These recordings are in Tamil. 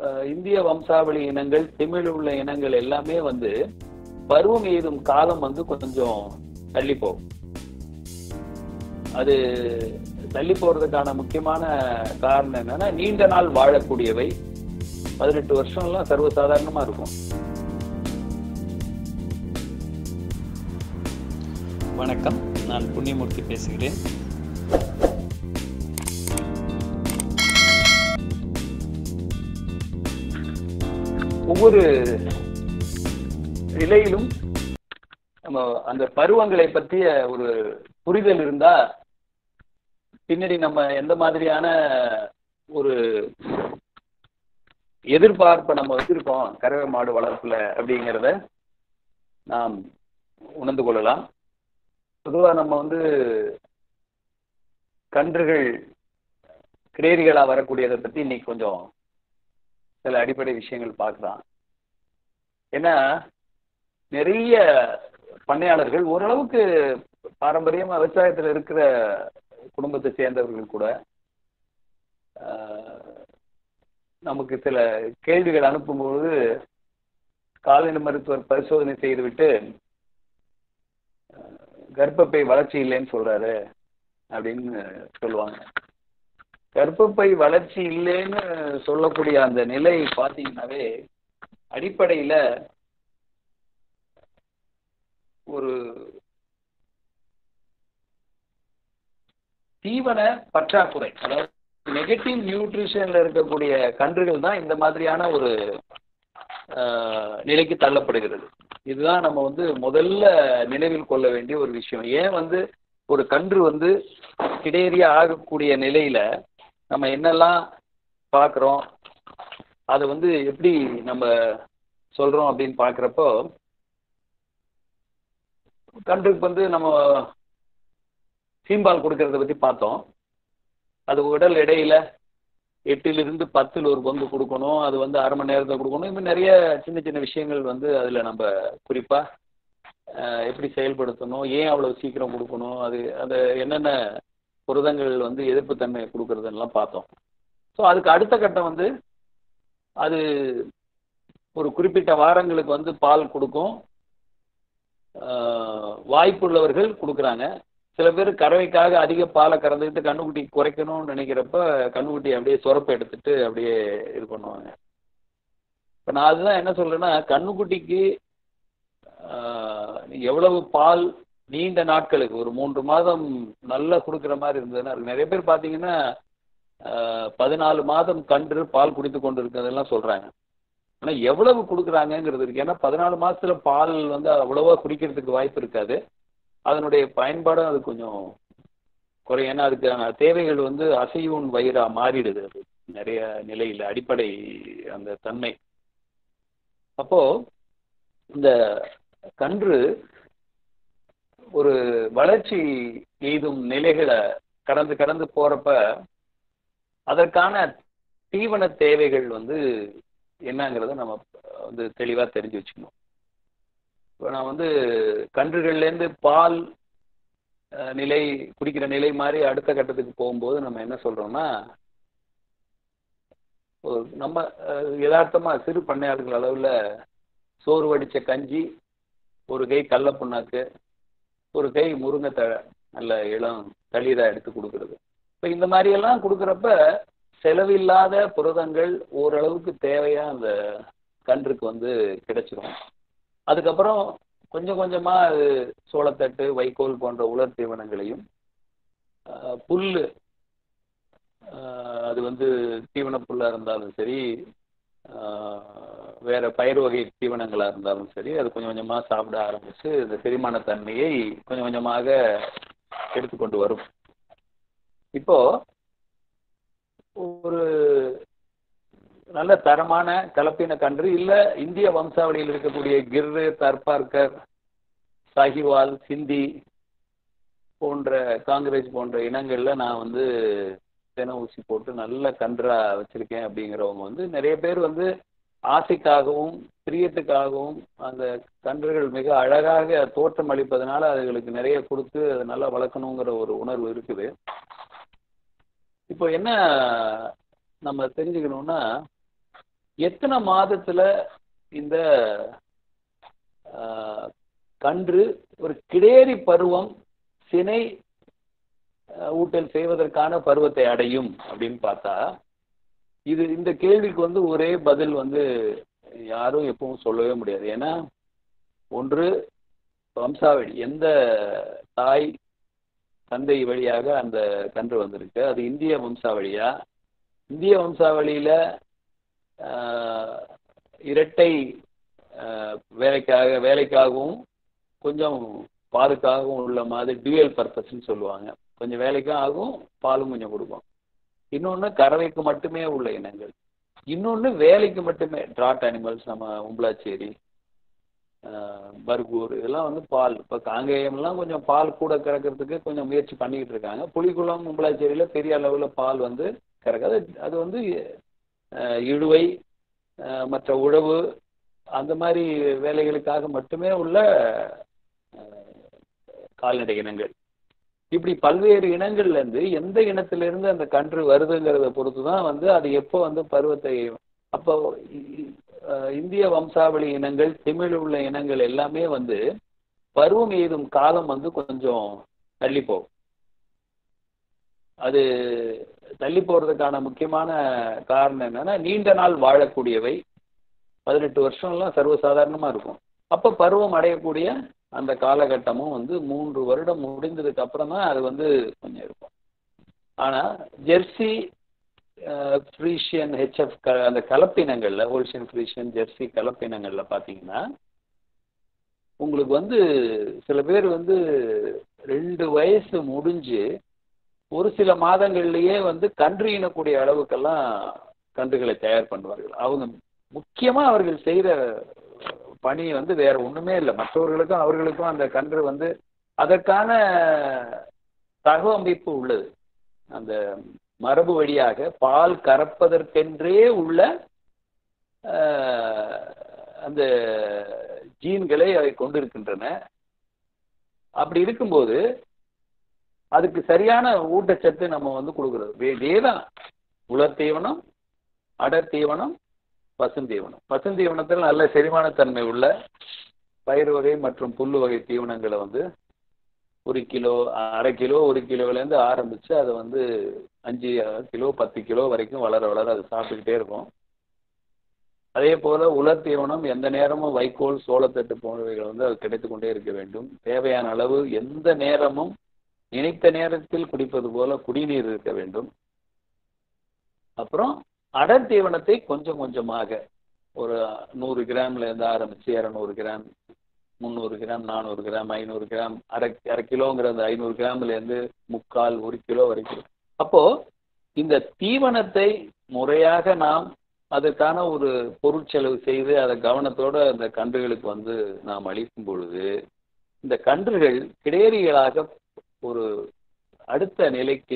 அஹ், இந்திய வம்சாவளி இனங்கள் திமிழ் உள்ள இனங்கள் எல்லாமே வந்து பருவம் எய்தும் காலம் வந்து கொஞ்சம் தள்ளி போகும் அது தள்ளி போறதுக்கான முக்கியமான காரணம் என்னன்னா நீண்ட நாள் வாழக்கூடியவை பதினெட்டு வருஷம்லாம் சர்வசாதாரணமா இருக்கும் வணக்கம் நான் புண்ணியமூர்த்தி பேசுகிறேன் ஒவ்வொரு நிலையிலும் நம்ம அந்த பருவங்களை பற்றிய ஒரு புரிதல் இருந்தா பின்னாடி நம்ம எந்த மாதிரியான ஒரு எதிர்பார்ப்பை நம்ம வச்சிருக்கோம் கறவை மாடு வளர்ப்புல அப்படிங்கிறத நாம் உணர்ந்து கொள்ளலாம் பொதுவா நம்ம வந்து கன்றுகள் கிரேரிகளா வரக்கூடியதை பத்தி இன்னைக்கு கொஞ்சம் சில அடிப்படை விஷயங்கள் பார்க்கலாம் ஏன்னா நிறைய பண்ணையாளர்கள் ஓரளவுக்கு பாரம்பரியமா விவசாயத்துல இருக்கிற குடும்பத்தை சேர்ந்தவர்கள் கூட ஆஹ், நமக்கு சில கேள்விகள் அனுப்பும்போது கால்நடை மருத்துவர் பரிசோதனை செய்துவிட்டு ஆஹ், கர்ப்பப்பை வளர்ச்சி இல்லைன்னு சொல்றாரு அப்படின்னு சொல்லுவாங்க கர்ப்பப்பை வளர்ச்சி இல்லைன்னு சொல்லக்கூடிய அந்த நிலை பார்த்தீங்கன்னாவே அடிப்படையில ஒரு தீவன பற்றாக்குறை அதாவது நெகட்டிவ் நியூட்ரிஷன்ல இருக்கக்கூடிய கன்றுகள் தான் இந்த மாதிரியான ஒரு ஆஹ், நிலைக்கு தள்ளப்படுகிறது இதுதான் நம்ம வந்து முதல்ல நினைவில் கொள்ள வேண்டிய ஒரு விஷயம் ஏன் வந்து ஒரு கன்று வந்து கிடையறியா ஆகக்கூடிய நிலையில நம்ம என்னெல்லாம் பார்க்குறோம் அதை வந்து எப்படி நம்ம சொல்றோம் அப்படின்னு பார்க்குறப்போ கன்றுக்கு வந்து நம்ம சீம்பால் கொடுக்கறத பத்தி பார்த்தோம் அது உடல் எடையில எட்டிலிருந்து பத்தில் ஒரு பங்கு கொடுக்கணும் அது வந்து அரை மணி நேரத்தில் கொடுக்கணும் இன்னும் நிறைய சின்ன சின்ன விஷயங்கள் வந்து அதில் நம்ம குறிப்பா அஹ், எப்படி செயல்படுத்தணும் ஏன் அவ்வளவு சீக்கிரம் கொடுக்கணும் அது அந்த என்னென்ன புரதங்கள் வந்து எதிர்ப்புத்தன்மை கொடுக்கறதெல்லாம் பார்த்தோம் ஸோ அதுக்கு அடுத்த கட்டம் வந்து அது ஒரு குறிப்பிட்ட வாரங்களுக்கு வந்து பால் கொடுக்கும் ஆஹ் வாய்ப்புள்ளவர்கள் கொடுக்குறாங்க சில பேர் கறவைக்காக அதிக பாலை கறந்துக்கிட்டு கண்ணுக்குட்டி குறைக்கணும்னு நினைக்கிறப்ப கண்ணுக்குட்டி அப்படியே சுரப்பை எடுத்துட்டு அப்படியே இது பண்ணுவாங்க இப்போ நான் அதுதான் என்ன சொல்றேன்னா கண்ணுக்குட்டிக்கு ஆஹ், எவ்வளவு பால் நீண்ட நாட்களுக்கு ஒரு மூன்று மாதம் நல்லா கொடுக்குற மாதிரி இருந்ததுன்னா இருக்கு. நிறைய பேர் பார்த்தீங்கன்னா ஆஹ், பதினாலு மாதம் கன்று பால் குடித்து கொண்டு இருக்கிறதெல்லாம் சொல்றாங்க ஆனா எவ்வளவு கொடுக்குறாங்கங்கிறது இருக்கு ஏன்னா பதினாலு மாசத்துல பால் வந்து அவ்வளவா குடிக்கிறதுக்கு வாய்ப்பு இருக்காது அதனுடைய பயன்பாடும் அது கொஞ்சம் குறையும் ஏன்னா அதுக்கான தேவைகள் வந்து அசையூன் வயிறா மாறிடுது அது நிறைய நிலையில அடிப்படை அந்த தன்மை அப்போ இந்த கன்று ஒரு வளர்ச்சி எய்தும் நிலைகளை கடந்து கடந்து போறப்ப அதற்கான தீவன தேவைகள் வந்து என்னங்கிறத நம்ம வந்து தெளிவா தெரிஞ்சு வச்சுக்கணும் இப்போ நான் வந்து கன்றுகள்லேருந்து பால் அஹ், நிலை குடிக்கிற நிலை மாதிரி அடுத்த கட்டத்துக்கு போகும்போது நம்ம என்ன சொல்றோம்னா ஒரு நம்ம அஹ், யதார்த்தமா சிறு பண்ணையாளர்கள் அளவுல சோறு வடிச்ச கஞ்சி ஒரு கை கடல புண்ணாக்கு ஒரு கை முருங்கைத்தழை நல்ல இளம் தளிரா எடுத்து கொடுக்கறது இப்போ இந்த மாதிரி எல்லாம் கொடுக்குறப்ப செலவில்லாத புரதங்கள் ஓரளவுக்கு தேவையா அந்த கன்றுக்கு வந்து கிடைச்சிரும் அதுக்கப்புறம் கொஞ்சம் கொஞ்சமா அது சோளத்தட்டு வைக்கோல் போன்ற உலர் தீவனங்களையும் ஆஹ், புல்லு ஆஹ், அது வந்து தீவன புல்லா இருந்தாலும் சரி ஆஹ், வேற பயிர் வகை தீவனங்களா இருந்தாலும் சரி அது கொஞ்சம் கொஞ்சமா சாப்பிட ஆரம்பிச்சு இந்த செரிமான தன்மையை கொஞ்சம் கொஞ்சமாக எடுத்துக்கொண்டு வரும் இப்போ ஒரு நல்ல தரமான கலப்பின கன்று இல்ல இந்திய வம்சாவளியில் இருக்கக்கூடிய கிர்ரு தர்பார்கர் சாஹிவால் சிந்தி போன்ற காங்கிரஸ் போன்ற இனங்கள்ல நான் வந்து தென ஊசி போட்டு நல்ல கன்றா வச்சிருக்கேன் அப்படிங்கிறவங்க வந்து நிறைய பேர் வந்து ஆசைக்காகவும் பிரியத்துக்காகவும் அந்த கன்றுகள் மிக அழகாக தோற்றம் அளிப்பதனால அதுகளுக்கு நிறைய கொடுத்து அதை நல்லா வளர்க்கணுங்கிற ஒரு உணர்வு இருக்குது இப்போ என்ன நம்ம தெரிஞ்சுக்கணும்னா எத்தனை மாதத்துல இந்த ஆஹ், கன்று ஒரு கிடேரி பருவம் சினை ஆஹ், ஊட்டல் செய்வதற்கான பருவத்தை அடையும் அப்படின்னு பார்த்தா இது இந்த கேள்விக்கு வந்து ஒரே பதில் வந்து யாரும் எப்பவும் சொல்லவே முடியாது ஏன்னா ஒன்று வம்சாவளி எந்த தாய் தந்தை வழியாக அந்த கன்று வந்திருக்கு அது இந்திய வம்சாவளியா இந்திய வம்சாவளியில ஆஹ், இரட்டை ஆஹ், வேலைக்காக வேலைக்காகவும் கொஞ்சம் பாலுக்காகவும் உள்ள மாதிரி டியூயல் பர்பஸ்ன்னு சொல்லுவாங்க கொஞ்சம் வேலைக்கும் ஆகும் பாலும் கொஞ்சம் கொடுக்கும் இன்னொன்று கறவைக்கு மட்டுமே உள்ள இனங்கள் இன்னொன்று வேலைக்கு மட்டுமே ட்ராட் அனிமல்ஸ் நம்ம உம்பளாச்சேரி ஆஹ், பர்கூர் இதெல்லாம் வந்து பால் இப்போ காங்கேயம்லாம் கொஞ்சம் பால் கூட கறக்கிறதுக்கு கொஞ்சம் முயற்சி பண்ணிக்கிட்டு இருக்காங்க புலிக்குளம் உம்பளாச்சேரியில் பெரிய அளவில் பால் வந்து கறக்காது அது வந்து ஆஹ், இழுவை ஆஹ், மற்ற உழவு அந்த மாதிரி வேலைகளுக்காக மட்டுமே உள்ள ஆஹ், கால்நடை இனங்கள் இப்படி பல்வேறு இனங்கள்ல இருந்து எந்த இனத்திலிருந்து அந்த கன்று வருதுங்கிறத பொறுத்து தான் வந்து அது எப்போ வந்து பருவத்தை அப்போ இ- இ- அஹ் இந்திய வம்சாவளி இனங்கள் திமிழ் உள்ள இனங்கள் எல்லாமே வந்து பருவம் எய்தும் காலம் வந்து கொஞ்சம் தள்ளி போகும் அது தள்ளி போறதுக்கான முக்கியமான காரணம் என்னன்னா நீண்ட நாள் வாழக்கூடியவை பதினெட்டு வருஷம்லாம் சர்வசாதாரணமா இருக்கும் அப்ப பருவம் அடையக்கூடிய அந்த காலகட்டமும் வந்து மூன்று வருடம் முடிந்ததுக்கு அப்புறம் தான் அது வந்து கொஞ்சம் இருக்கும் ஆனா ஜெர்சி ஃப்ரீஷியன் ஹெச்எஃப் க அந்த கலப்பினங்கள்ல ஹோல்ஷியன் ஃப்ரீஷியன் ஜெர்சி கலப்பினங்கள்ல பாத்தீங்கன்னா உங்களுக்கு வந்து சில பேர் வந்து ரெண்டு வயசு முடிஞ்சு ஒரு சில மாதங்கள்லயே வந்து கன்று ஈனக்கூடிய அளவுக்கெல்லாம் கன்றுகளை தயார் பண்ணுவார்கள் அவங்க முக்கியமா அவர்கள் செய்கிற பணி வந்து வேற ஒண்ணுமே இல்லை மற்றவர்களுக்கும் அவர்களுக்கும் அந்த கன்று வந்து அதற்கான தகவமைப்பு உள்ளது அந்த மரபு வழியாக பால் கறப்பதற்கென்றே உள்ள ஆஹ், அந்த ஜீன்களை அவை கொண்டிருக்கின்றன அப்படி இருக்கும்போது அதுக்கு சரியான ஊட்டச்சத்து நம்ம வந்து கொடுக்கறது வே- இதேதான் உலர் தீவனம் அடர் தீவனம் பசுந்தீவனம் பசுந்தீவனத்தில் நல்ல செரிமானத்தன்மை உள்ள பயிர் வகை மற்றும் புல் வகை தீவனங்களை வந்து ஒரு கிலோ அரை கிலோ ஒரு கிலோவிலேருந்து ஆரம்பித்து அதை வந்து அஞ்சு கிலோ பத்து கிலோ வரைக்கும் வளர வளர அது சாப்பிட்டுக்கிட்டே இருக்கும் அதே போல உலர் தீவனம் எந்த நேரமும் வைக்கோல் சோளத்தட்டு போன்றவைகள் வந்து அது கிடைத்து கொண்டே இருக்க வேண்டும் தேவையான அளவு எந்த நேரமும் நினைத்த நேரத்தில் குடிப்பது போல குடிநீர் இருக்க வேண்டும் அப்புறம் அடர் தீவனத்தை கொஞ்சம் கொஞ்சமாக ஒரு நூறு கிராம்ல இருந்து ஆரம்பிச்சு இரநூறு கிராம் முந்நூறு கிராம் நானூறு கிராம் ஐநூறு கிராம் அரை அரை கிலோங்கிற அந்த ஐநூறு கிராம்ல இருந்து முக்கால் ஒரு கிலோ வரைக்கும் அப்போ இந்த தீவனத்தை முறையாக நாம் அதற்கான ஒரு பொருட்செலவு செய்து அதை கவனத்தோட அந்த கன்றுகளுக்கு வந்து நாம் அளிக்கும் பொழுது இந்த கன்றுகள் கிடேரிகளாக ஒரு அடுத்த நிலைக்கு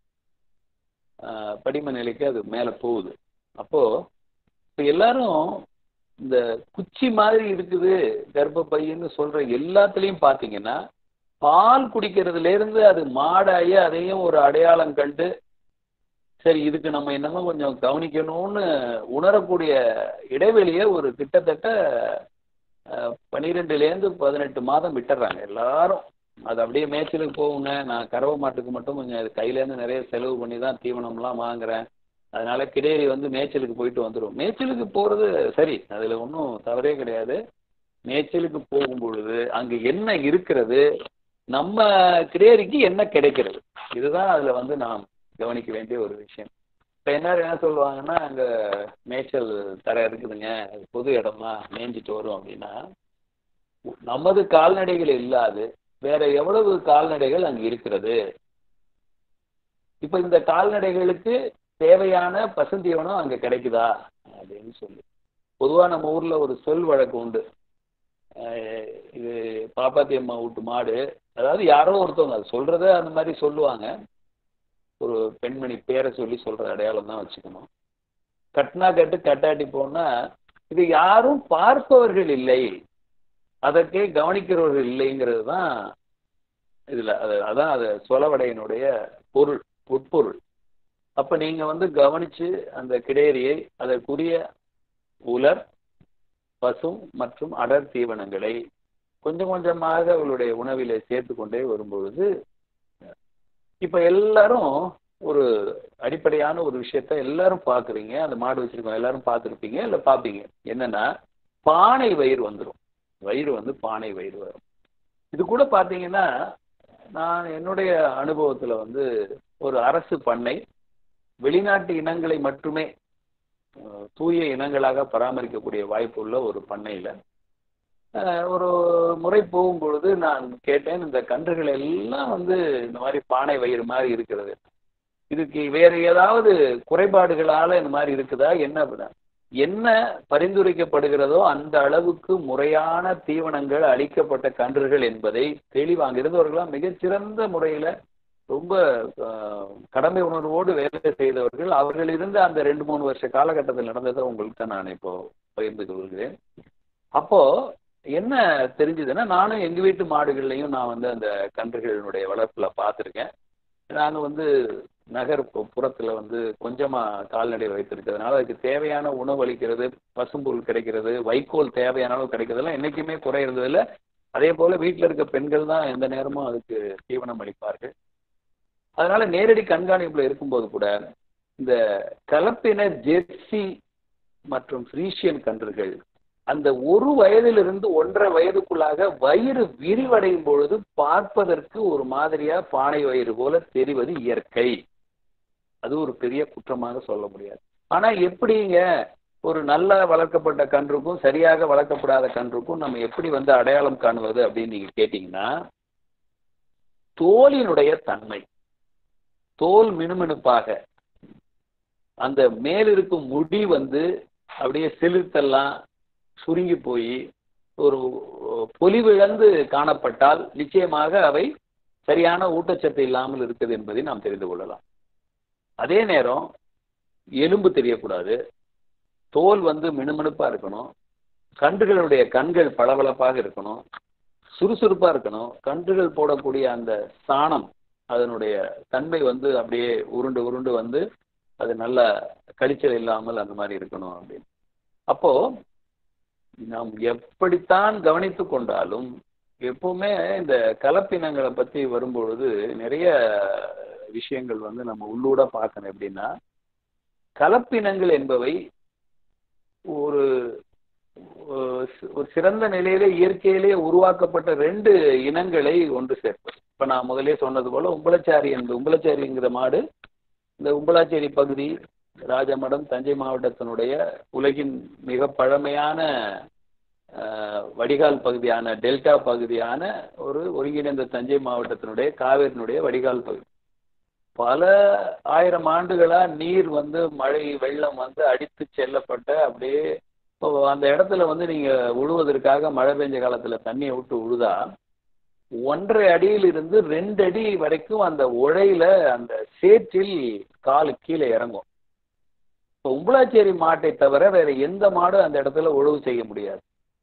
ஆஹ், படிம நிலைக்கு அது மேலே போகுது அப்போ இப்போ எல்லாரும் இந்த குச்சி மாதிரி இருக்குது கர்ப்பப்பைன்னு சொல்ற எல்லாத்துலேயும் பார்த்தீங்கன்னா பால் குடிக்கிறதுல இருந்து அது மாடாகி அதையும் ஒரு அடையாளம் கண்டு சரி இதுக்கு நம்ம என்னமோ கொஞ்சம் கவனிக்கணும்னு உணரக்கூடிய இடைவெளியை ஒரு கிட்டத்தட்ட பன்னிரெண்டுலேருந்து பதினெட்டு மாதம் விட்டுறாங்க எல்லாரும் அது அப்படியே மேய்ச்சலுக்கு போகுங்க நான் கறவை மாட்டுக்கு மட்டும் கொஞ்சம் அது கையிலேருந்து நிறைய செலவு பண்ணி தான் தீவனம்லாம் வாங்குறேன் அதனால கிடேரி வந்து மேய்ச்சலுக்கு போயிட்டு வந்துடும் மேய்ச்சலுக்கு போகிறது சரி அதில் ஒன்றும் தவறே கிடையாது மேய்ச்சலுக்கு போகும் பொழுது அங்கே என்ன இருக்கிறது நம்ம கிடேரிக்கு என்ன கிடைக்கிறது இதுதான் அதில் வந்து நாம் கவனிக்க வேண்டிய ஒரு விஷயம் இப்போ என்ன என்ன சொல்லுவாங்கன்னா அங்கே மேய்ச்சல் தர இருக்குதுங்க அது பொது இடமா மேய்ஞ்சிட்டு வரும் அப்படின்னா நமது கால்நடைகள் இல்லாது வேற எவ்வளவு கால்நடைகள் அங்கே இருக்கிறது இப்போ இந்த கால்நடைகளுக்கு தேவையான பசுந்தீவனம் அங்கே கிடைக்குதா அப்படின்னு சொல்லி பொதுவாக நம்ம ஊரில் ஒரு சொல் வழக்கு உண்டு அஹ் இது பாப்பாத்தி அம்மா வீட்டு மாடு அதாவது யாரோ ஒருத்தவங்க அது சொல்றத அந்த மாதிரி சொல்லுவாங்க ஒரு பெண்மணி பேரை சொல்லி சொல்ற அடையாளம் தான் வச்சுக்கணும் கட்டினா கட்டு கட்டாட்டி போனா இது யாரும் பார்ப்பவர்கள் இல்லை அதற்கே கவனிக்கிறவர்கள் இல்லைங்கிறது தான் இதுல அது அதான் அது சொலவடையினுடைய பொருள் உட்பொருள் அப்ப நீங்க வந்து கவனிச்சு அந்த கிடேரியை அதற்குரிய உலர் பசும் மற்றும் அடர் தீவனங்களை கொஞ்சம் கொஞ்சமாக அவளுடைய உணவிலே சேர்த்து கொண்டே வரும்பொழுது இப்ப எல்லாரும் ஒரு அடிப்படையான ஒரு விஷயத்த எல்லாரும் பாக்குறீங்க அந்த மாடு வச்சிருக்கோம் எல்லாரும் பார்த்துருப்பீங்க இல்ல பாப்பீங்க என்னன்னா பானை வயிறு வந்துடும் வயிறு வந்து பானை வயிறு வரும் இது கூட பாத்தீங்கன்னா நான் என்னுடைய அனுபவத்துல வந்து ஒரு அரசு பண்ணை வெளிநாட்டு இனங்களை மட்டுமே அஹ், தூய இனங்களாக பராமரிக்கக்கூடிய வாய்ப்பு உள்ள ஒரு பண்ணையில அஹ், ஒரு முறை போகும்பொழுது நான் கேட்டேன் இந்த கன்றுகள் எல்லாம் வந்து இந்த மாதிரி பானை வயிறு மாதிரி இருக்கிறது இதுக்கு வேற ஏதாவது குறைபாடுகளால இந்த மாதிரி இருக்குதா என்ன அப்படின்னா என்ன பரிந்துரைக்கப்படுகிறதோ அந்த அளவுக்கு முறையான தீவனங்கள் அளிக்கப்பட்ட கன்றுகள் என்பதை தெளிவாங்க இருந்தவர்களாம் மிகச்சிறந்த முறையில ரொம்ப ஆஹ், கடமை உணர்வோடு வேலை செய்தவர்கள் அவர்கள் இருந்த அந்த ரெண்டு மூணு வருஷ காலகட்டத்தில் நடந்ததை உங்களுக்கு நான் இப்போ பகிர்ந்து கொள்கிறேன் அப்போ என்ன தெரிஞ்சதுன்னா நானும் எங்க வீட்டு மாடுகள்லையும் நான் வந்து அந்த கன்றுகளினுடைய வளர்ப்புல பார்த்துருக்கேன் நாங்க வந்து நகர் பு- புறத்துல வந்து கொஞ்சமா கால்நடை வைத்திருக்கிறதுனால அதுக்கு தேவையான உணவு அளிக்கிறது பசும்புல் கிடைக்கிறது வைக்கோல் தேவையான அளவு கிடைக்கிறதெல்லாம் என்னைக்குமே குறை இருந்ததில்ல அதே போல வீட்டுல இருக்க பெண்கள் தான் எந்த நேரமும் அதுக்கு தீவனம் அளிப்பார்கள் அதனால நேரடி கண்காணிப்புல இருக்கும்போது கூட இந்த கலப்பின ஜெர்சி மற்றும் ஃப்ரீஷியன் கன்றுகள் அந்த ஒரு வயதிலிருந்து ஒன்றரை வயதுக்குள்ளாக வயிறு விரிவடையும் பொழுது பார்ப்பதற்கு ஒரு மாதிரியா பானை வயிறு போல தெரிவது இயற்கை அது ஒரு பெரிய குற்றமாக சொல்ல முடியாது ஆனா எப்படிங்க ஒரு நல்ல வளர்க்கப்பட்ட கன்றுக்கும் சரியாக வளர்க்கப்படாத கன்றுக்கும் நம்ம எப்படி வந்து அடையாளம் காணுவது அப்படின்னு நீங்க கேட்டீங்கன்னா தோலினுடைய தன்மை தோல் மினுமினுப்பாக அந்த மேலிருக்கும் முடி வந்து அப்படியே சிலிர்த்தெல்லாம் சுருங்கி போய் ஒரு பொலிவிழந்து காணப்பட்டால் நிச்சயமாக அவை சரியான ஊட்டச்சத்து இல்லாமல் இருக்குது என்பதை நாம் தெரிந்து கொள்ளலாம் அதே நேரம் எலும்பு தெரியக்கூடாது தோல் வந்து மினுமினுப்பா இருக்கணும் கன்றுகளுடைய கண்கள் பளபளப்பாக இருக்கணும் சுறுசுறுப்பா இருக்கணும் கன்றுகள் போடக்கூடிய அந்த சாணம் அதனுடைய தன்மை வந்து அப்படியே உருண்டு உருண்டு வந்து அது நல்ல கழிச்சல் இல்லாமல் அந்த மாதிரி இருக்கணும் அப்படின்னு அப்போ நாம் எப்படித்தான் கவனித்து கொண்டாலும் எப்பவுமே இந்த கலப்பினங்களை பத்தி வரும்பொழுது நிறைய விஷயங்கள் வந்து நம்ம உள்ளூட பார்க்கணும் எப்படின்னா கலப்பினங்கள் என்பவை ஒரு ஒரு சிறந்த நிலையில இயற்கையிலே உருவாக்கப்பட்ட ரெண்டு இனங்களை ஒன்று சேர்ப்பது இப்ப நான் முதலே சொன்னது போல உம்பளச்சாரி என்ற உம்பளச்சாரிங்கிற மாடு இந்த உம்பளாச்சேரி பகுதி ராஜமடம் தஞ்சை மாவட்டத்தினுடைய உலகின் மிக பழமையான வடிகால் பகுதியான டெல்டா பகுதியான ஒரு ஒருங்கிணைந்த தஞ்சை மாவட்டத்தினுடைய காவேரினுடைய வடிகால் பகுதி பல ஆயிரம் ஆண்டுகளா நீர் வந்து மழை வெள்ளம் வந்து அடித்து செல்லப்பட்ட அப்படியே அந்த இடத்துல வந்து நீங்க உழுவதற்காக மழை பெஞ்ச காலத்துல தண்ணியை விட்டு உழுதா ஒன்றரை அடியில் இருந்து ரெண்டு அடி வரைக்கும் அந்த உழையில அந்த சேற்றில் காலு கீழே இறங்கும் இப்போ உம்பளாச்சேரி மாட்டை தவிர வேற எந்த மாடும் அந்த இடத்துல உழவு செய்ய முடியாது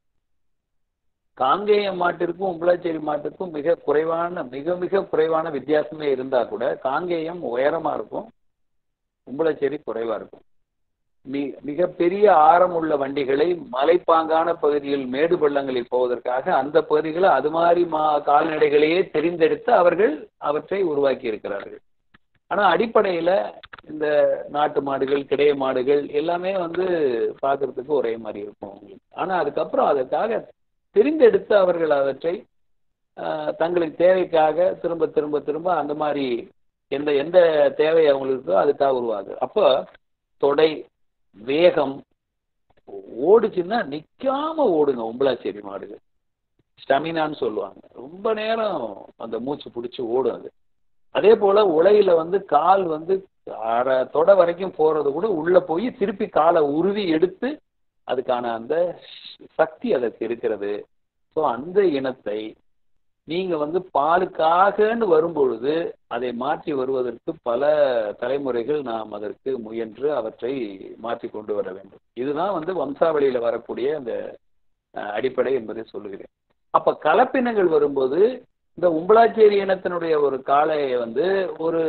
காங்கேயம் மாட்டிற்கும் உம்பளாச்சேரி மாட்டுக்கும் மிக குறைவான மிக மிக குறைவான வித்தியாசமே இருந்தா கூட காங்கேயம் உயரமா இருக்கும் உம்பளாச்சேரி குறைவா இருக்கும் மிக பெரிய ஆரம் உள்ள வண்டிகளை மலைப்பாங்கான பகுதியில் மேடு பள்ளங்களில் போவதற்காக அந்த பகுதிகளை அது மாதிரி மா கால்நடைகளையே தெரிந்தெடுத்து அவர்கள் அவற்றை உருவாக்கி இருக்கிறார்கள் ஆனா அடிப்படையில இந்த நாட்டு மாடுகள் கிடைய மாடுகள் எல்லாமே வந்து பார்க்கறதுக்கு ஒரே மாதிரி இருக்கும் அவங்களுக்கு ஆனா அதுக்கப்புறம் அதற்காக தெரிந்தெடுத்து அவர்கள் அவற்றை தங்களுக்கு தேவைக்காக திரும்ப திரும்ப திரும்ப அந்த மாதிரி எந்த எந்த தேவை அவங்களுக்கு அதுக்காக உருவாகுது அப்போ தொடை வேகம் ஓடுச்சுன்னா நிக்காம ஓடுங்க உம்பளாச்சேரி மாடுகள் ஸ்டமினான்னு சொல்லுவாங்க ரொம்ப நேரம் அந்த மூச்சு பிடிச்சி ஓடும் அது அதே போல உலையில வந்து கால் வந்து அரை தொட வரைக்கும் போறது கூட உள்ள போய் திருப்பி காலை உருவி எடுத்து அதுக்கான அந்த சக்தி அதற்கு இருக்கிறது ஸோ அந்த இனத்தை நீங்க வந்து பாலுக்காகன்னு வரும்பொழுது அதை மாற்றி வருவதற்கு பல தலைமுறைகள் நாம் அதற்கு முயன்று அவற்றை மாற்றி கொண்டு வர வேண்டும் இதுதான் வந்து வம்சாவளியில வரக்கூடிய அந்த அடிப்படை என்பதை சொல்லுகிறேன் அப்ப கலப்பினங்கள் வரும்போது இந்த உம்பளாச்சேரி இனத்தினுடைய ஒரு காளையை வந்து ஒரு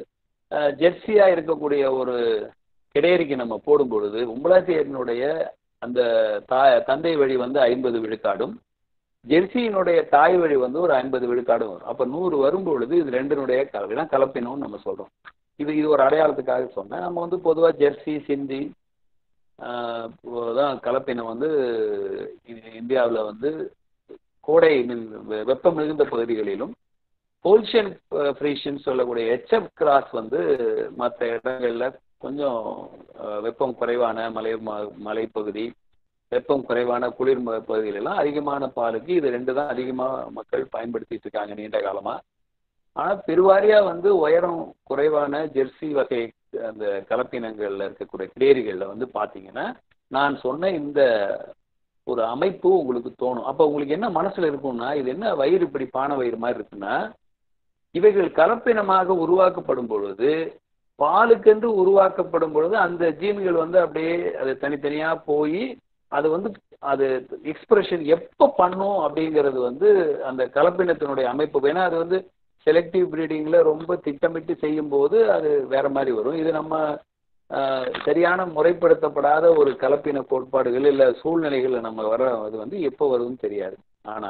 ஜெர்சியா இருக்கக்கூடிய ஒரு கிடையறிக்கு நம்ம போடும் பொழுது உம்பளாச்சேரியினுடைய அந்த தாய் தந்தை வழி வந்து ஐம்பது விழுக்காடும் ஜெர்சியினுடைய தாய் வழி வந்து ஒரு ஐம்பது விழுக்காடும் வரும் அப்போ நூறு வரும் பொழுது இது ரெண்டினுடைய கலவை தான் கலப்பினம்னு நம்ம சொல்கிறோம் இது இது ஒரு அடையாளத்துக்காக சொன்னேன் நம்ம வந்து பொதுவாக ஜெர்சி சிந்தி ஆஹ், தான் கலப்பினம் வந்து இந்தியாவில் வந்து கோடை மின் வெ- வெப்பம் மிகுந்த பகுதிகளிலும் போல்ஷியன் ஃப்ரீஷன் சொல்லக்கூடிய ஹெச்எஃப் கிராஸ் வந்து மற்ற இடங்கள்ல கொஞ்சம் அஹ், வெப்பம் குறைவான மலை ம- மலைப்பகுதி வெப்பம் குறைவான குளிர் ம- பகுதிகளெல்லாம் அதிகமான பாலுக்கு இது ரெண்டு தான் அதிகமாக மக்கள் பயன்படுத்திட்டு இருக்காங்க நீண்ட காலமா ஆனா பெருவாரியா வந்து உயரம் குறைவான ஜெர்சி வகை அந்த கலப்பினங்கள்ல இருக்கக்கூடிய கிடேரிகள்ல வந்து பாத்தீங்கன்னா நான் சொன்ன இந்த ஒரு அமைப்பு உங்களுக்கு தோணும் அப்ப உங்களுக்கு என்ன மனசுல இருக்கும்னா இது என்ன வயிறு இப்படி பானை வயிறு மாதிரி இருக்குன்னா இவைகள் கலப்பினமாக உருவாக்கப்படும் பொழுது பாலுக்கென்று உருவாக்கப்படும் பொழுது அந்த ஜீன்கள் வந்து அப்படியே அது தனித்தனியா போய் அது வந்து அது எக்ஸ்பிரஷன் எப்போ பண்ணும் அப்படிங்கிறது வந்து அந்த கலப்பினத்தினுடைய அமைப்பு ஏன்னா அது வந்து செலக்டிவ் ப்ரீடிங்ல ரொம்ப திட்டமிட்டு செய்யும் போது அது வேற மாதிரி வரும் இது நம்ம ஆஹ், சரியான முறைப்படுத்தப்படாத ஒரு கலப்பின கோட்பாடுகள் இல்ல சூழ்நிலைகள்ல நம்ம வர அது வந்து எப்போ வரும்னு தெரியாது ஆனா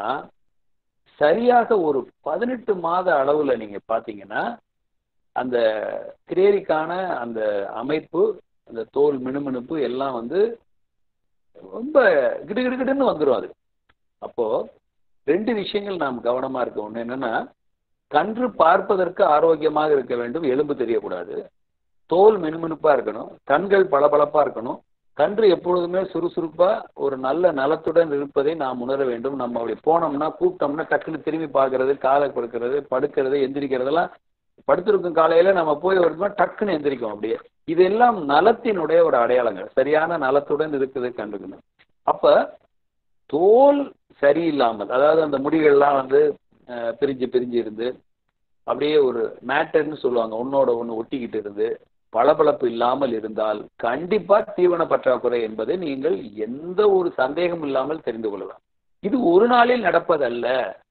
சரியாக ஒரு பதினெட்டு மாத அளவுல நீங்க பாத்தீங்கன்னா அந்த கிரேரிக்கான அந்த அமைப்பு அந்த தோல் மினுமினுப்பு எல்லாம் வந்து ரொம்ப கிடுகிடுகிடுன்னு வந்துடும் அது அப்போ ரெண்டு விஷயங்கள் நாம் கவனமா இருக்க ஒண்ணு என்னன்னா கன்று பார்ப்பதற்கு ஆரோக்கியமாக இருக்க வேண்டும் எலும்பு தெரியக்கூடாது தோல் மினுமினுப்பா இருக்கணும் கண்கள் பளபளப்பா இருக்கணும் கன்று எப்பொழுதுமே சுறுசுறுப்பா ஒரு நல்ல நலத்துடன் இருப்பதை நாம் உணர வேண்டும் நம்ம அப்படி போனோம்னா கூப்பிட்டோம்னா டக்குன்னு திரும்பி பார்க்கறது காலை கொடுக்கறது படுக்கிறது எந்திரிக்கிறதெல்லாம் படுத்திருக்கும் காலையில நம்ம போய் வருமா டக்குன்னு எந்திரிக்கும் அப்படியே இதெல்லாம் நலத்தினுடைய ஒரு அடையாளங்கள் சரியான நலத்துடன் இருக்குது கண்டுக்கணும் அப்ப தோல் சரியில்லாமல் அதாவது அந்த முடிகள்லாம் வந்து அஹ், பிரிஞ்சு பிரிஞ்சு இருந்து அப்படியே ஒரு மேட்டர்னு சொல்லுவாங்க ஒன்னோட ஒன்று ஒட்டிக்கிட்டு இருந்து பளபளப்பு இல்லாமல் இருந்தால் கண்டிப்பா தீவன பற்றாக்குறை என்பதை நீங்கள் எந்த ஒரு சந்தேகம் இல்லாமல் தெரிந்து கொள்ளலாம் இது ஒரு நாளில் நடப்பதல்ல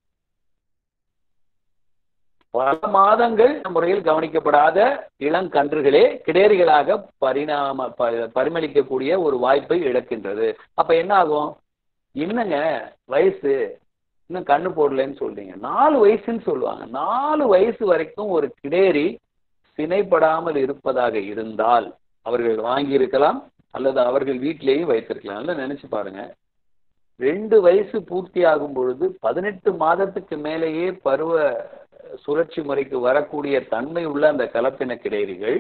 பல மாதங்கள் முறையில் கவனிக்கப்படாத இளங்கன்றுகளே கிடேரிகளாக பரிணாம ப- பரிமளிக்கக்கூடிய ஒரு வாய்ப்பை இழக்கின்றது அப்ப என்ன ஆகும் என்னங்க வயசு இன்னும் கண்ணு போடலன்னு சொல்றீங்க நாலு வயசுன்னு சொல்லுவாங்க நாலு வயசு வரைக்கும் ஒரு கிடேரி சினைப்படாமல் இருப்பதாக இருந்தால் அவர்கள் வாங்கியிருக்கலாம் அல்லது அவர்கள் வீட்டிலேயே வைத்திருக்கலாம் நல்லா நினைச்சு பாருங்க ரெண்டு வயசு பூர்த்தி ஆகும் பொழுது பதினெட்டு மாதத்துக்கு மேலேயே பருவ சுழற்சி முறைக்கு வரக்கூடிய தன்மை உள்ள அந்த கலப்பின கிடேரிகள்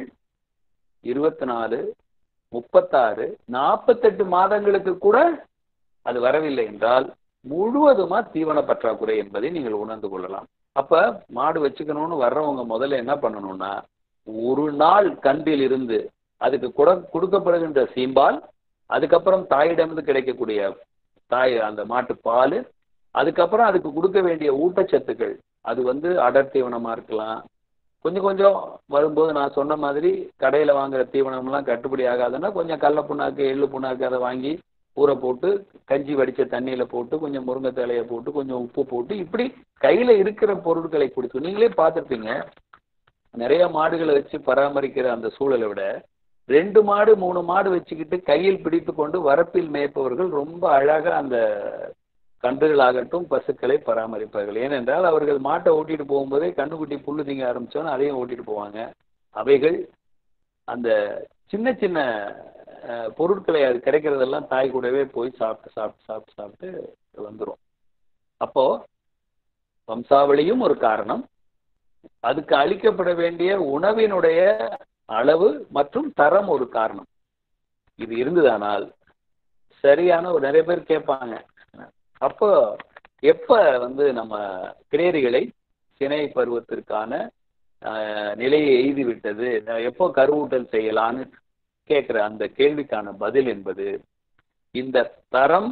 இருபத்தி நாலு முப்பத்தாறு நாற்பத்தெட்டு மாதங்களுக்கு கூட அது வரவில்லை என்றால் முழுவதுமா தீவன பற்றாக்குறை என்பதை நீங்கள் உணர்ந்து கொள்ளலாம் அப்ப மாடு வச்சுக்கணும்னு வர்றவங்க முதல்ல என்ன பண்ணணும்னா ஒரு நாள் கன்றில் இருந்து அதுக்கு குட கொடுக்கப்படுகின்ற சீம்பால் அதுக்கப்புறம் தாயிடமிருந்து கிடைக்கக்கூடிய தாய் அந்த மாட்டு பால் அதுக்கப்புறம் அதுக்கு கொடுக்க வேண்டிய ஊட்டச்சத்துக்கள் அது வந்து அடர் தீவனமா இருக்கலாம் கொஞ்சம் கொஞ்சம் வரும்போது நான் சொன்ன மாதிரி கடையில வாங்குற தீவனம்லாம் கட்டுப்படி ஆகாதுன்னா கொஞ்சம் கடல புண்ணாக்கு எள்ளு புண்ணாக்கு அதை வாங்கி ஊற போட்டு கஞ்சி வடிச்ச தண்ணியில போட்டு கொஞ்சம் முருங்கை தலையை போட்டு கொஞ்சம் உப்பு போட்டு இப்படி கையில இருக்கிற பொருட்களை கொடுத்து நீங்களே பார்த்துருப்பீங்க நிறைய மாடுகளை வச்சு பராமரிக்கிற அந்த சூழலை விட ரெண்டு மாடு மூணு மாடு வச்சுக்கிட்டு கையில் பிடித்து கொண்டு வரப்பில் மேய்ப்பவர்கள் ரொம்ப அழகா அந்த கன்றுகளாகட்டும் பசுக்களை பராமரிப்பார்கள் ஏனென்றால் அவர்கள் மாட்டை ஓட்டிட்டு போகும்போதே கண்ணுக்குட்டி புல்லு திங்க ஆரம்பிச்சோன்னு அதையும் ஓட்டிட்டு போவாங்க அவைகள் அந்த சின்ன சின்ன அஹ், பொருட்களை அது கிடைக்கிறதெல்லாம் தாய் கூடவே போய் சாப்பிட்டு சாப்பிட்டு சாப்பிட்டு சாப்பிட்டு வந்துடும் அப்போ வம்சாவளியும் ஒரு காரணம் அதுக்கு அளிக்கப்பட வேண்டிய உணவினுடைய அளவு மற்றும் தரம் ஒரு காரணம் இது இருந்ததானால் சரியான ஒரு நிறைய பேர் கேட்பாங்க அப்போ எப்ப வந்து நம்ம கிரேரிகளை சினை பருவத்திற்கான ஆஹ், நிலையை எய்தி விட்டது எப்போ கருவூட்டல் செய்யலான்னு கேட்கிற அந்த கேள்விக்கான பதில் என்பது இந்த தரம்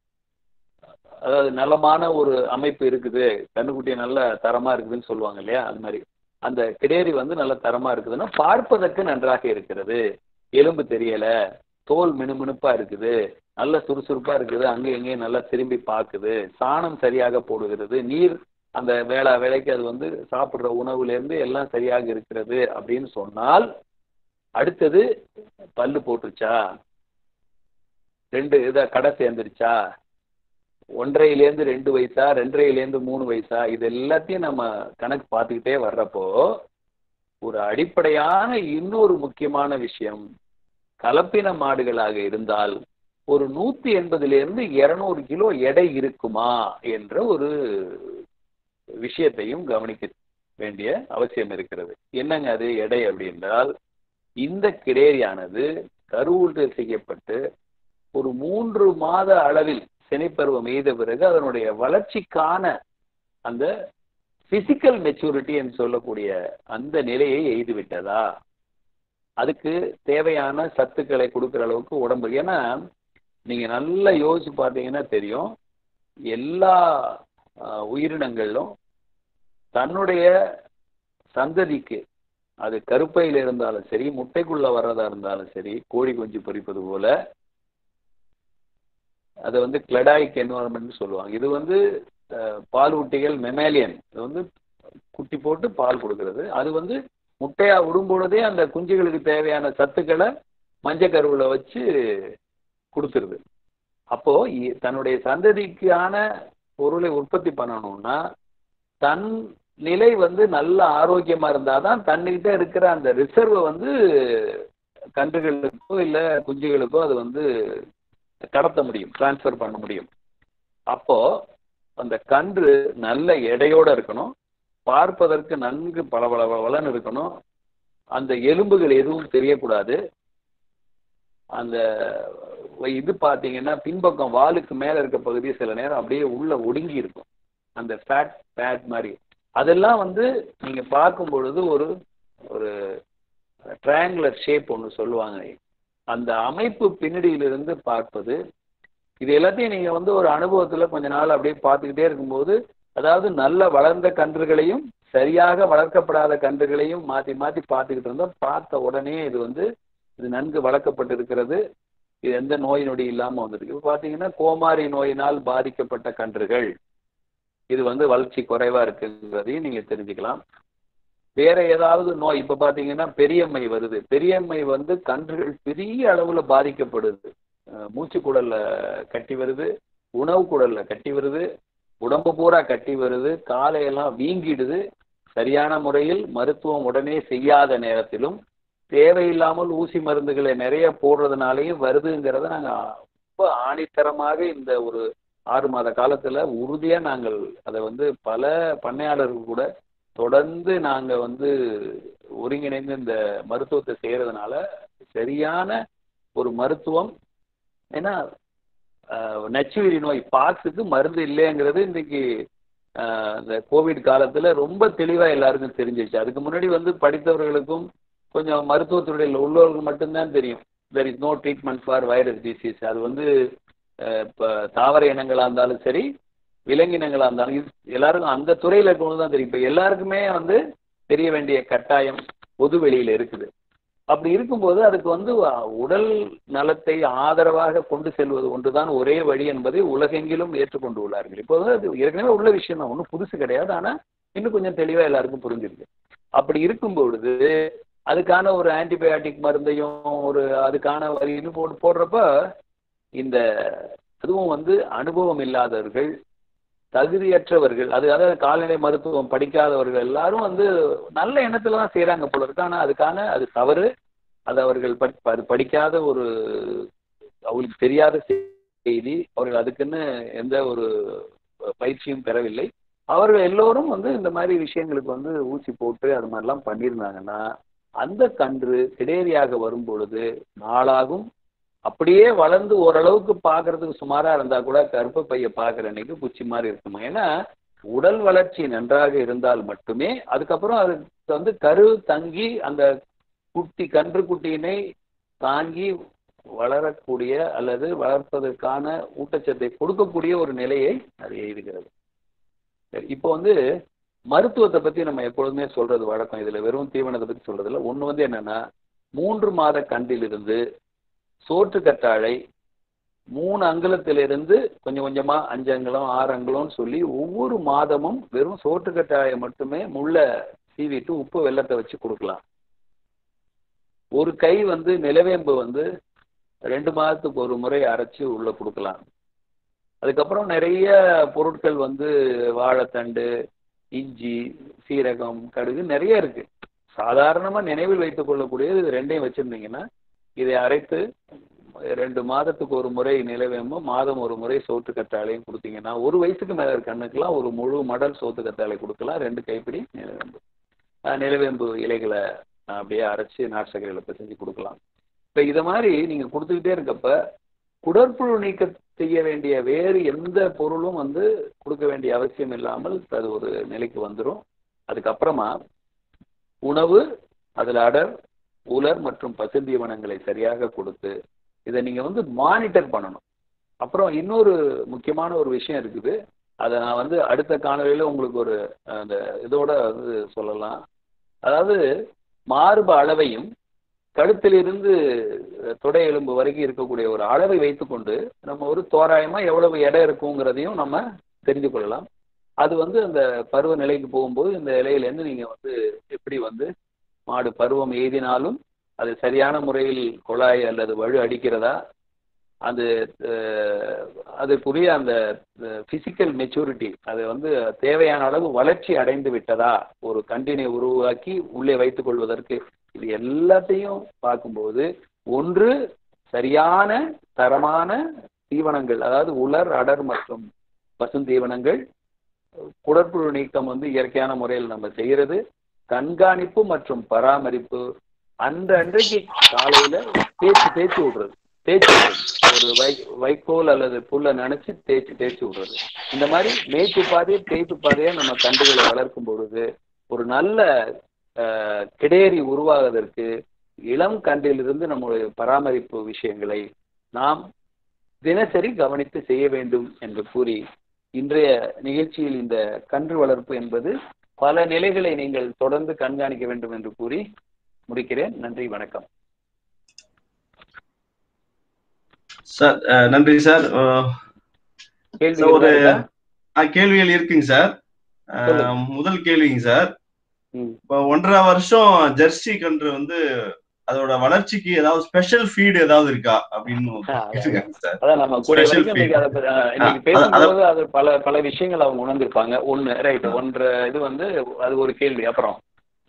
அதாவது நலமான ஒரு அமைப்பு இருக்குது கண்ணுக்குட்டி நல்ல தரமா இருக்குதுன்னு சொல்லுவாங்க இல்லையா அது மாதிரி அந்த கிடேரி வந்து நல்ல தரமா இருக்குதுன்னா பார்ப்பதற்கு நன்றாக இருக்கிறது எலும்பு தெரியல தோல் மினுமினுப்பா இருக்குது நல்ல சுறுசுறுப்பா இருக்குது அங்கே எங்கேயும் நல்லா திரும்பி பார்க்குது சாணம் சரியாக போடுகிறது நீர் அந்த வேளா வேலைக்கு அது வந்து சாப்பிடுற உணவுல இருந்து எல்லாம் சரியாக இருக்கிறது அப்படின்னு சொன்னால் அடுத்தது பல்லு போட்டுச்சா ரெண்டு இதை கடை சேர்ந்துருச்சா ஒன்றரையிலேருந்து ரெண்டு வயசா ரெண்டரையிலேருந்து மூணு வயசா இது எல்லாத்தையும் நம்ம கணக்கு பார்த்துக்கிட்டே வர்றப்போ ஒரு அடிப்படையான இன்னொரு முக்கியமான விஷயம் கலப்பின மாடுகளாக இருந்தால் ஒரு நூத்தி எண்பதுலேருந்து இருநூறு கிலோ எடை இருக்குமா என்ற ஒரு விஷயத்தையும் கவனிக்க வேண்டிய அவசியம் இருக்கிறது என்னங்க அது எடை அப்படின்றால் இந்த கிடேரியானது கருவூட்டல் செய்யப்பட்டு ஒரு மூன்று மாத அளவில் சினைப்பருவம் எய்த பிறகு அதனுடைய வளர்ச்சிக்கான அந்த பிசிக்கல் மெச்சூரிட்டி என்று சொல்லக்கூடிய அந்த நிலையை எய்து விட்டதா அதுக்கு தேவையான சத்துக்களை கொடுக்குற அளவுக்கு உடம்பு ஏன்னா நீங்க நல்லா யோசிச்சு பார்த்தீங்கன்னா தெரியும் எல்லா உயிரினங்களிலும் தன்னுடைய சந்ததிக்கு அது கருப்பையில் இருந்தாலும் சரி முட்டைக்குள்ள வர்றதா இருந்தாலும் சரி கோழி குஞ்சு பொறிப்பது போல அதை வந்து கிளடாய்க் என்வரன்மெண்ட் சொல்லுவாங்க இது வந்து பாலூட்டிகள் மெமேலியன் இது வந்து குட்டி போட்டு பால் கொடுக்கறது அது வந்து முட்டையா விடும் பொழுதே அந்த குஞ்சுகளுக்கு தேவையான சத்துக்களை மஞ்சள் கருவில் வச்சு கொடுத்துருது அப்போ தன்னுடைய சந்ததிக்கான பொருளை உற்பத்தி பண்ணணும்னா தன் நிலை வந்து நல்ல ஆரோக்கியமா இருந்தாதான் தன்னிட்ட இருக்கிற அந்த ரிசர்வை வந்து கன்றுகளுக்கோ இல்லை குஞ்சுகளுக்கோ அது வந்து கடத்த முடியும் டிரான்ஸ்ஃபர் பண்ண முடியும் அப்போ அந்த கன்று நல்ல எடையோட இருக்கணும் பார்ப்பதற்கு நன்கு பளபள வளன்னு இருக்கணும் அந்த எலும்புகள் எதுவும் தெரியக்கூடாது அந்த இது பார்த்தீங்கன்னா பின்பக்கம் வாலுக்கு மேலே இருக்க பகுதி சில நேரம் அப்படியே உள்ள ஒடுங்கி இருக்கும் அந்த ஃபேட் ஃபேட் மாதிரி அதெல்லாம் வந்து நீங்க பார்க்கும் பொழுது ஒரு ஒரு ட்ரையாங்குலர் ஷேப் ஒன்று சொல்லுவாங்க அந்த அமைப்பு பின்னடியிலிருந்து பார்ப்பது இது எல்லாத்தையும் நீங்க வந்து ஒரு அனுபவத்துல கொஞ்ச நாள் அப்படியே பார்த்துக்கிட்டே இருக்கும்போது அதாவது நல்ல வளர்ந்த கன்றுகளையும் சரியாக வளர்க்கப்படாத கன்றுகளையும் மாத்தி மாத்தி பார்த்துக்கிட்டு இருந்தோம் பார்த்த உடனே இது வந்து இது நன்கு வளர்க்கப்பட்டிருக்கிறது இது எந்த நோய் நொடி இல்லாம வந்திருக்கு இப்போ பார்த்தீங்கன்னா கோமாரி நோயினால் பாதிக்கப்பட்ட கன்றுகள் இது வந்து வளர்ச்சி குறைவா இருக்குங்கிறதையும் நீங்க தெரிஞ்சுக்கலாம் வேற ஏதாவது நோய் இப்ப பாத்தீங்கன்னா பெரியம்மை வருது பெரியம்மை வந்து கன்றுகள் பெரிய அளவுல பாதிக்கப்படுது மூச்சு குடல்ல கட்டி வருது உணவு குடல்ல கட்டி வருது உடம்பு பூரா கட்டி வருது காலையெல்லாம் வீங்கிடுது சரியான முறையில் மருத்துவம் உடனே செய்யாத நேரத்திலும் தேவையில்லாமல் ஊசி மருந்துகளை நிறைய போடுறதுனாலையும் வருதுங்கிறத நாங்க ரொம்ப ஆணித்தரமாக இந்த ஒரு ஆறு மாத காலத்துல உறுதியா நாங்கள் அதை வந்து பல பண்ணையாளர்கள் கூட தொடர்ந்து நாங்க வந்து ஒருங்கிணைந்து இந்த மருத்துவத்தை செய்யறதுனால சரியான ஒரு மருத்துவம் ஏன்னா நச்சுயிரி நோய் பாக்ஸுக்கு மருந்து இல்லைங்கிறது இன்னைக்கு இந்த கோவிட் காலத்துல ரொம்ப தெளிவா எல்லாருக்கும் தெரிஞ்சிச்சு அதுக்கு முன்னாடி வந்து படித்தவர்களுக்கும் கொஞ்சம் மருத்துவத்துறையில் உள்ளவர்கள் மட்டும்தான் தெரியும் there is no treatment for virus disease அது வந்து இப்போ தாவர இனங்களாக இருந்தாலும் சரி விலங்கினங்களாக இருந்தாலும் இது எல்லாருக்கும் அந்த துறையில் இருக்கவங்க தான் தெரியும் இப்போ எல்லாருக்குமே வந்து தெரிய வேண்டிய கட்டாயம் பொது வெளியில் இருக்குது அப்படி இருக்கும்போது அதுக்கு வந்து உடல் நலத்தை ஆதரவாக கொண்டு செல்வது ஒன்றுதான் ஒரே வழி என்பதை உலகெங்கிலும் ஏற்றுக்கொண்டு உள்ளார்கள் இப்போ வந்து அது ஏற்கனவே உள்ள விஷயம் தான் ஒன்றும் புதுசு கிடையாது ஆனால் இன்னும் கொஞ்சம் தெளிவாக எல்லாருக்கும் புரிஞ்சிருக்கு அப்படி இருக்கும் பொழுது அதுக்கான ஒரு ஆன்டிபயாட்டிக் மருந்தையும் ஒரு அதுக்கான வரின்னு போட்டு போடுறப்ப இந்த அதுவும் வந்து அனுபவம் இல்லாதவர்கள் தகுதியற்றவர்கள் அது அதாவது கால்நடை மருத்துவம் படிக்காதவர்கள் எல்லாரும் வந்து நல்ல எண்ணத்துல தான் செய்யறாங்க போல இருக்கு ஆனா அதுக்கான அது தவறு அது அவர்கள் அது படிக்காத ஒரு அவங்களுக்கு தெரியாத செய்தி அவர்கள் அதுக்குன்னு எந்த ஒரு பயிற்சியும் பெறவில்லை அவர்கள் எல்லோரும் வந்து இந்த மாதிரி விஷயங்களுக்கு வந்து ஊசி போட்டு அது மாதிரிலாம் பண்ணியிருந்தாங்கன்னா அந்த கன்று கிடேரியாக வரும் பொழுது நாளாகும் அப்படியே வளர்ந்து ஓரளவுக்கு பார்க்கறதுக்கு சுமாரா இருந்தா கூட கருப்ப பைய பார்க்குற அன்னைக்கு குச்சி மாதிரி இருக்குமா ஏன்னா உடல் வளர்ச்சி நன்றாக இருந்தால் மட்டுமே அதுக்கப்புறம் அதுக்கு வந்து கரு தங்கி அந்த குட்டி கன்று குட்டியினை தாங்கி வளரக்கூடிய அல்லது வளர்ப்பதற்கான ஊட்டச்சத்தை கொடுக்கக்கூடிய ஒரு நிலையை அது எய்துகிறது சரி இப்போ வந்து மருத்துவத்தை பத்தி நம்ம எப்பொழுதுமே சொல்றது வழக்கம் இதுல வெறும் தீவனத்தை பத்தி சொல்றது இல்லை ஒண்ணு வந்து என்னன்னா மூன்று மாத கண்டிலிருந்து சோற்று கற்றாழை மூணு அங்குலத்திலிருந்து கொஞ்சம் கொஞ்சமா அஞ்சு அங்குலம் ஆறு அங்குலம்னு சொல்லி ஒவ்வொரு மாதமும் வெறும் சோற்று கற்றாழையை மட்டுமே முள்ள சீவிட்டு உப்பு வெள்ளத்தை வச்சு கொடுக்கலாம் ஒரு கை வந்து நிலவேம்பு வந்து ரெண்டு மாதத்துக்கு ஒரு முறை அரைச்சு உள்ள கொடுக்கலாம் அதுக்கப்புறம் நிறைய பொருட்கள் வந்து வாழைத்தண்டு இஞ்சி சீரகம் கடுகு நிறைய இருக்கு சாதாரணமா நினைவில் வைத்துக் கொள்ளக்கூடியது இது ரெண்டையும் வச்சிருந்தீங்கன்னா இதை அரைத்து ரெண்டு மாதத்துக்கு ஒரு முறை நிலவேம்பும் மாதம் ஒரு முறை சோத்து கத்தாழையும் கொடுத்தீங்கன்னா ஒரு வயசுக்கு மேல இருக்க கண்ணுக்கெல்லாம் ஒரு முழு மடல் சோத்து கத்தாழை கொடுக்கலாம் ரெண்டு கைப்பிடி நிலவேம்பு அஹ் நிலவேம்பு இலைகளை அப்படியே அரைச்சு நார்சக்கரையில் பிசைஞ்சு கொடுக்கலாம் இப்போ இதை மாதிரி நீங்க கொடுத்துக்கிட்டே இருக்கப்ப குடற்புழு நீக்க செய்ய வேண்டிய வேறு எந்த பொருளும் வந்து கொடுக்க வேண்டிய அவசியம் இல்லாமல் அது ஒரு நிலைக்கு வந்துடும் அதுக்கப்புறமா உணவு அதில் அடர் உலர் மற்றும் பசுந்தீவனங்களை சரியாக கொடுத்து இதை நீங்க வந்து மானிட்டர் பண்ணணும் அப்புறம் இன்னொரு முக்கியமான ஒரு விஷயம் இருக்குது அதை நான் வந்து அடுத்த காணொலியில உங்களுக்கு ஒரு அந்த இதோட வந்து சொல்லலாம் அதாவது மார்பு அளவையும் கழுத்திலிருந்து தொடை எலும்பு வரைக்கும் இருக்கக்கூடிய ஒரு அளவை வைத்துக்கொண்டு நம்ம ஒரு தோராயமா எவ்வளவு எடை இருக்குங்கிறதையும் நம்ம தெரிந்து கொள்ளலாம் அது வந்து அந்த பருவ நிலைக்கு போகும்போது இந்த இலையிலேருந்து நீங்க வந்து எப்படி வந்து மாடு பருவம் எய்தினாலும் அது சரியான முறையில் குழாய் அல்லது வலு அடிக்கிறதா அது அதுக்குரிய அந்த பிசிக்கல் மெச்சூரிட்டி அது வந்து தேவையான அளவு வளர்ச்சி அடைந்து விட்டதா ஒரு கண்டினை உருவாக்கி உள்ளே வைத்துக் கொள்வதற்கு இது எல்லாத்தையும் பார்க்கும்போது ஒன்று சரியான தரமான தீவனங்கள் அதாவது உலர் அடர் மற்றும் பசுந்தீவனங்கள் குடற்புழு நீக்கம் வந்து இயற்கையான முறையில் நம்ம செய்யறது கண்காணிப்பு மற்றும் பராமரிப்பு அந்த அன்றைக்கு காலையில தேய்ச்சி தேய்ச்சி விடுறது தேய்ச்சி விடுறது ஒரு வை வைக்கோல் அல்லது புல்லை நினைச்சு தேய்ச்சி தேய்ச்சி விடுறது இந்த மாதிரி மேய்ப்பு பாதையை தேய்ப்பு பாதையை நம்ம கண்டுகளை வளர்க்கும் பொழுது ஒரு நல்ல கிடேரி உருவாவதற்கு இளம் கன்றிலிருந்து நம்முடைய பராமரிப்பு விஷயங்களை நாம் தினசரி கவனித்து செய்ய வேண்டும் என்று கூறி இன்றைய நிகழ்ச்சியில் இந்த கன்று வளர்ப்பு என்பது பல நிலைகளை நீங்கள் தொடர்ந்து கண்காணிக்க வேண்டும் என்று கூறி முடிக்கிறேன் நன்றி வணக்கம் சார் நன்றி சார் கேள்வி ஒரு கேள்விகள் இருக்குங்க சார் முதல் கேள்விங்க சார் இப்போ ஒன்றரை வருஷம் ஜெர்சி கன்று வந்து அதோட வளர்ச்சிக்கு ஏதாவது ஸ்பெஷல் ஃபீட் ஏதாவது இருக்கா அப்படின்னு சார் அதான் நம்ம கூட இன்னைக்கு பேசும்போது அது பல பல விஷயங்கள் அவங்க உணர்ந்திருப்பாங்க ஒண்ணு ரைட் ஒன்று இது வந்து அது ஒரு கேள்வி அப்புறம்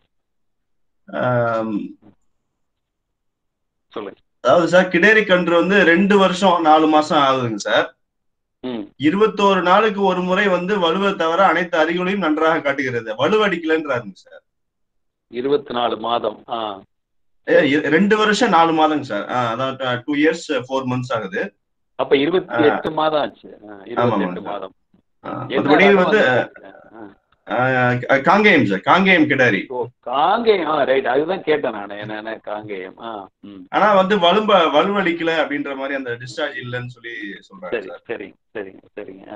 சொல்லுங்க அதாவது சார் கிடேரி கன்று வந்து ரெண்டு வருஷம் நாலு மாசம் ஆகுதுங்க சார் இருபத்தோரு நாளுக்கு ஒரு முறை வந்து வலுவை தவிர அனைத்து அறிகுறியும் நன்றாக காட்டுகிறது வலுவடிக்கலன்றாருங்க சார் இருபத்தி நாலு மாதம் ரெண்டு வருஷம் நாலு மாதங்க சார் அதான் டூ இயர்ஸ் ஃபோர் மந்த்ஸ் ஆகுது அப்ப இருபத்தி எட்டு மாதம் ஆச்சு இருபத்தி எட்டு மாதம் மற்றபடி வந்து காங்கேயம் சார் காங்கேயம் கிடாரி ஓ காங்கேயம் ரைட் அதுதான் கேட்டேன் நான் என்ன காங்கேயம் ஆனா வந்து வலும்ப வலுவடிக்கல அப்படின்ற மாதிரி அந்த டிஸ்சார்ஜ் இல்லைன்னு சொல்லி சொல்றாங்க சரி சரிங்க சரிங்க சரிங்க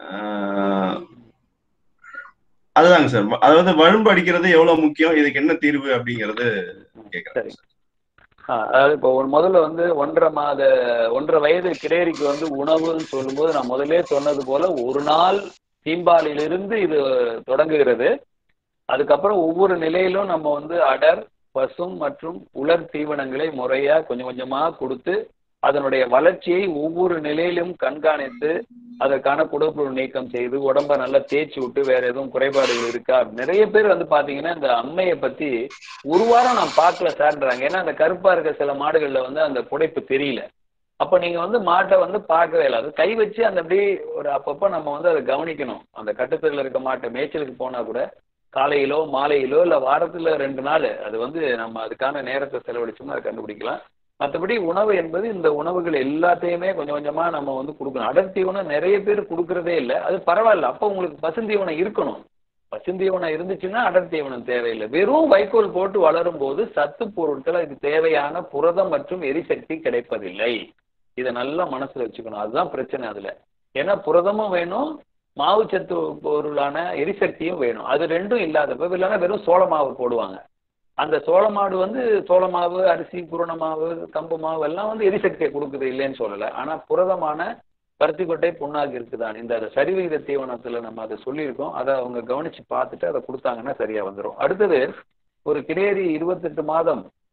அதுதாங்க சார் அதாவது வழும்பு அடிக்கிறது எவ்வளவு முக்கியம் இதுக்கு என்ன தீர்வு அப்படிங்கிறது கேட்கறேன் அதாவது இப்போ முதல்ல வந்து ஒன்றரை மாத ஒன்றரை வயது கிடேரிக்கு வந்து உணவுன்னு சொல்லும்போது நான் முதலே சொன்னது போல ஒரு நாள் தீம்பாலிலிருந்து இது தொடங்குகிறது அதுக்கப்புறம் ஒவ்வொரு நிலையிலும் நம்ம வந்து அடர் பசும் மற்றும் உலர் தீவனங்களை முறையா கொஞ்சம் கொஞ்சமா கொடுத்து அதனுடைய வளர்ச்சியை ஒவ்வொரு நிலையிலும் கண்காணித்து அதற்கான குடப்புழு நீக்கம் செய்து உடம்ப நல்லா தேய்ச்சி விட்டு வேற எதுவும் குறைபாடுகள் இருக்கா நிறைய பேர் வந்து பாத்தீங்கன்னா இந்த அம்மையை பத்தி ஒரு வாரம் நான் பார்க்கல சார்ன்றாங்க ஏன்னா அந்த கருப்பா இருக்க சில மாடுகள்ல வந்து அந்த புடைப்பு தெரியல அப்ப நீங்க வந்து மாட்டை வந்து பார்க்கவே இல்லை அது கை வச்சு அந்த அப்படி ஒரு அப்பப்போ நம்ம வந்து அதை கவனிக்கணும் அந்த கட்டத்தில் இருக்க மாட்டை மேய்ச்சலுக்கு போனா கூட காலையிலோ மாலையிலோ இல்ல வாரத்துல ரெண்டு நாள் அது வந்து நம்ம அதுக்கான நேரத்தை செலவழிச்சோம்னா அதை கண்டுபிடிக்கலாம் மற்றபடி உணவு என்பது இந்த உணவுகள் எல்லாத்தையுமே கொஞ்சம் கொஞ்சமா நம்ம வந்து கொடுக்கணும் அடர்த்தீவனம் நிறைய பேர் கொடுக்கறதே இல்லை அது பரவாயில்ல அப்போ உங்களுக்கு பசுந்தீவனம் இருக்கணும் பசுந்தீவனம் இருந்துச்சுன்னா அடர்த்தீவனம் தேவையில்லை வெறும் வைக்கோல் போட்டு வளரும் போது சத்து பொருட்கள் அதுக்கு தேவையான புரதம் மற்றும் எரிசக்தி கிடைப்பதில்லை இதை நல்லா மனசுல வச்சுக்கணும் அதுதான் பிரச்சனை அதுல ஏன்னா புரதமும் வேணும் மாவு சத்து பொருளான எரிசக்தியும் வேணும் அது ரெண்டும் இல்லாதப்ப இல்லைன்னா வெறும் சோள மாவு போடுவாங்க அந்த சோள மாடு வந்து சோள மாவு அரிசி புரண மாவு கம்பு மாவு எல்லாம் வந்து எரிசக்தியை கொடுக்குது இல்லைன்னு சொல்லலை ஆனா புரதமான பருத்திக்கொட்டை புண்ணாக்கு இருக்குதான் இந்த சரிவிகித தீவனத்துல நம்ம அதை சொல்லியிருக்கோம் அதை அவங்க கவனிச்சு பார்த்துட்டு அதை கொடுத்தாங்கன்னா சரியா வந்துடும் அடுத்தது ஒரு கிடேரி இருபத்தெட்டு மாதம்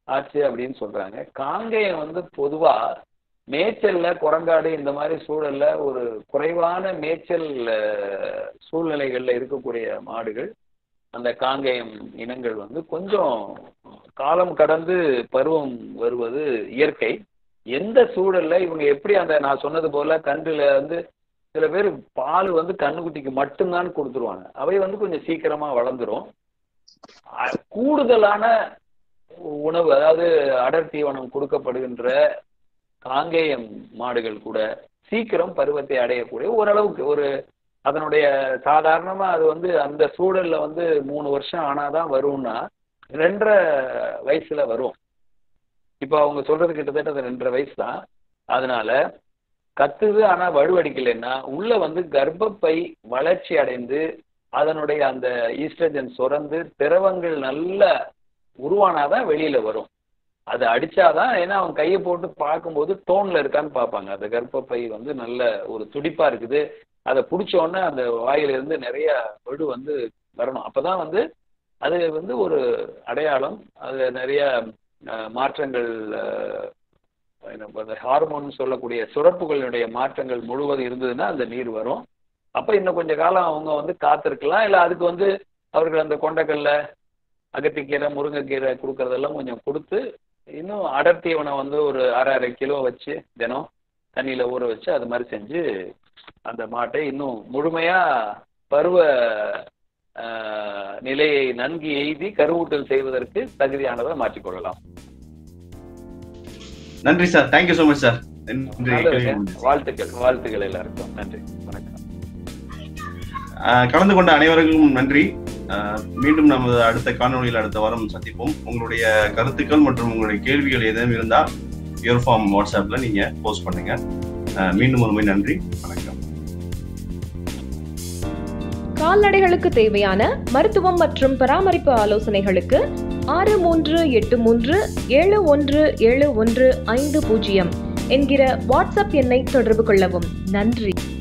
ஆச்சு அப்படின்னு சொல்றாங்க காங்கேயம் வந்து பொதுவா மேய்ச்சல்ல குரங்காடு இந்த மாதிரி சூழல்ல ஒரு குறைவான மேய்ச்சல் அஹ், சூழ்நிலைகள்ல இருக்கக்கூடிய மாடுகள் அந்த காங்கேயம் இனங்கள் வந்து கொஞ்சம் காலம் கடந்து பருவம் வருவது இயற்கை எந்த சூழல்ல இவங்க எப்படி அந்த நான் சொன்னது போல கன்றுல வந்து சில பேர் பால் வந்து கண்ணுக்குட்டிக்கு மட்டும்தான் கொடுத்துருவாங்க அவை வந்து கொஞ்சம் சீக்கிரமா வளர்ந்துரும் அ- கூடுதலான உணவு அதாவது அடர் தீவனம் கொடுக்கப்படுகின்ற காங்கேயம் மாடுகள் கூட சீக்கிரம் பருவத்தை அடையக்கூடிய ஓரளவுக்கு ஒரு அதனுடைய சாதாரணமா அது வந்து அந்த சூழல்ல வந்து மூணு வருஷம் ஆனாதான் வரும்னா ரெண்டரை வயசுல வரும் இப்போ அவங்க சொல்றது கிட்டத்தட்ட அது ரெண்டரை வயசு தான் அதனால கத்துது ஆனா வலுவடிக்கலைன்னா உள்ள வந்து கர்ப்பப்பை வளர்ச்சி அடைந்து அதனுடைய அந்த ஈஸ்ட்ரஜன் சுரந்து திரவங்கள் நல்ல உருவானாதான் வெளியில வரும் அது அடிச்சாதான் ஏன்னா அவன் கையை போட்டு பார்க்கும்போது டோன்ல இருக்கான்னு பார்ப்பாங்க அந்த கர்ப்பப்பை வந்து நல்ல ஒரு துடிப்பா இருக்குது அதை பிடிச்ச உடனே அந்த வாயில இருந்து நிறைய வடு வந்து வரணும் அப்பதான் வந்து அது வந்து ஒரு அடையாளம் அது நிறைய அஹ், மாற்றங்கள் அஹ், என்ன அந்த ஹார்மோன் சொல்லக்கூடிய சுரப்புகளுடைய மாற்றங்கள் முழுவதும் இருந்ததுன்னா அந்த நீர் வரும் அப்ப இன்னும் கொஞ்ச காலம் அவங்க வந்து காத்திருக்கலாம் இல்ல அதுக்கு வந்து அவர்கள் அந்த கொண்டைக்கல்ல அகத்திக்கீரை முருங்கைக்கீரை கொடுக்கறதெல்லாம் கொஞ்சம் கொடுத்து இன்னும் அடர் தீவனம் வந்து ஒரு அரை அரை கிலோ வச்சு தினம் தண்ணியில ஊற வச்சு அது மாதிரி செஞ்சு அந்த மாட்டை இன்னும் முழுமையா பருவ ஆஹ், நிலையை நன்கு எய்தி கருவூட்டல் செய்வதற்கு தகுதியானதை மாற்றிக்கொள்ளலாம் நன்றி sir thank you so much sir நன்றி நல்லதுங்க. கேள்வி முடிஞ்சுச்சு. வாழ்த்துக்கள் வாழ்த்துக்கள் எல்லாருக்கும் நன்றி வணக்கம் ஆஹ் கலந்து கொண்ட அனைவருக்கும் நன்றி ஆஹ் மீண்டும் நமது அடுத்த காணொளியில் அடுத்த வாரம் சந்திப்போம் உங்களுடைய கருத்துக்கள் மற்றும் உங்களுடைய கேள்விகள் ஏதேனும் இருந்தா யுவர் ஃபார்ம் வாட்ஸ்அப்ல நீங்க போஸ்ட் பண்ணுங்க ஆஹ் மீண்டும் ஒரு முறை நன்றி வணக்கம் கால்நடைகளுக்கு தேவையான மருத்துவம் மற்றும் பராமரிப்பு ஆலோசனைகளுக்கு ஆறு மூன்று எட்டு மூன்று ஏழு ஒன்று ஏழு ஒன்று ஐந்து பூஜ்ஜியம் என்கிற வாட்ஸ்அப் எண்ணை தொடர்பு கொள்ளவும் நன்றி